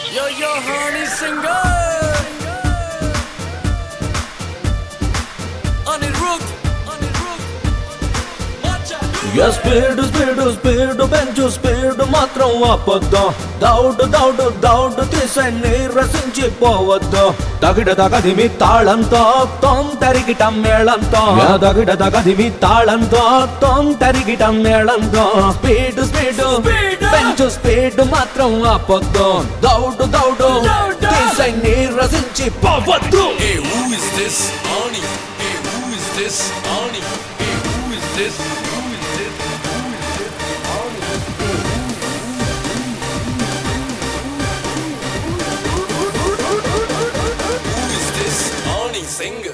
Yo, yo, honey singer. On the roof, on the roof. Watch out. Speed speed speed bench speed మాత్రం ఆపొద్దు దౌడు దౌడు దౌడు తీసే నీరసించి పోవద్దు తగిడ తగదిమి తాళంతో తోం తరిగిటం మేళంతో తగిడ తగదిమి తాళంతో తోం తరిగిటం మేళంతో speed speed Speed. Bench speed మాత్రం ఆపొద్దు దౌడు దౌడు దౌడు. తీసే నీరసించి పోవద్దు Hey, who is this? Ani. Hey, who is this? Ani. Hey, who is this? Who is this? Who is this? Ani singer.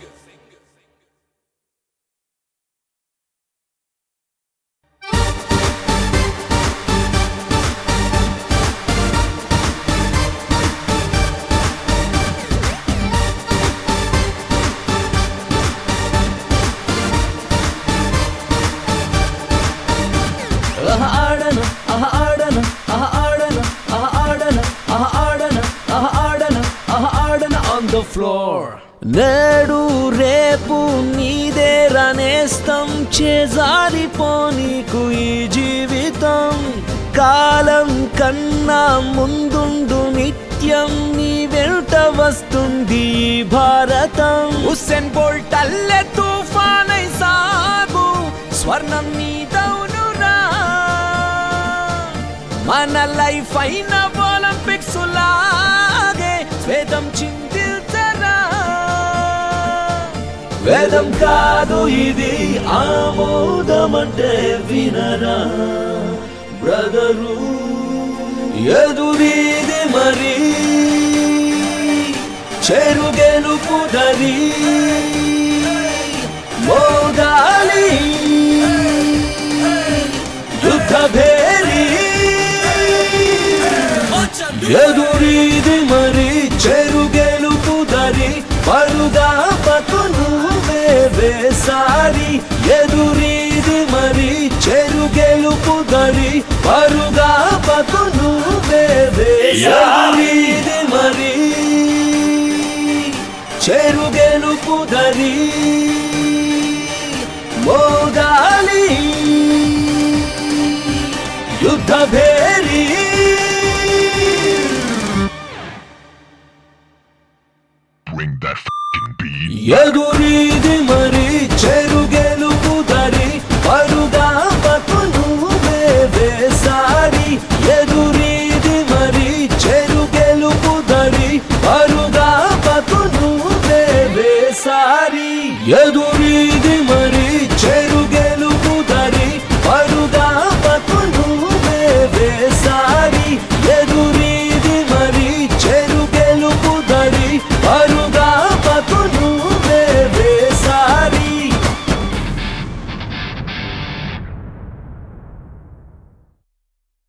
ఆహా ఆడన ఆహా ఆడన ఆహా ఆడన ఆహా ఆడన ఆహా ఆడన ఆహా ఆడన ఆహా ఆడన ఆన్ ద ఫ్లోర్ నేడు రేపు నీదే రనేస్తం చేజారిపోనీకు ఈ జీవితం కాలం కన్నా ముందుండు నిత్యం నీ వెంట వస్తుంది ఈ భారతం హుస్సేన్ బోల్ట్ అల్లె తుఫానై సాగు స్వర్ణం నీదవునురా మన లైఫ్ అయిన ఒలింపిక్స్ లాగే స్వేదం చిందిల్చరా వేదం కాదు ఇది ఆమోదమంటే వినరా బ్రదరు ఎదురీది మరి చెరు గెలుపు దరి మోదాలి యుద్ధ భేరీ Watch out. ఎదురీది మరి చెరు గెలుపు దరి పరుగా పతును వేసారి ఎదురీది మరి చెరు గెలుపు దరి పరుగా పతును ఎదురీది మరి చెరు గెలుపు దరి మోగాలి యుద్ధ భేరీ Bring that f***ing beat. ఎదురీది మరి చెరు గెలుపు దరి పరుగా పతును వేసారి ఎదురీది మరి చెరు గెలుపు దరి పరుగా పతును వేసారి ఎదురీ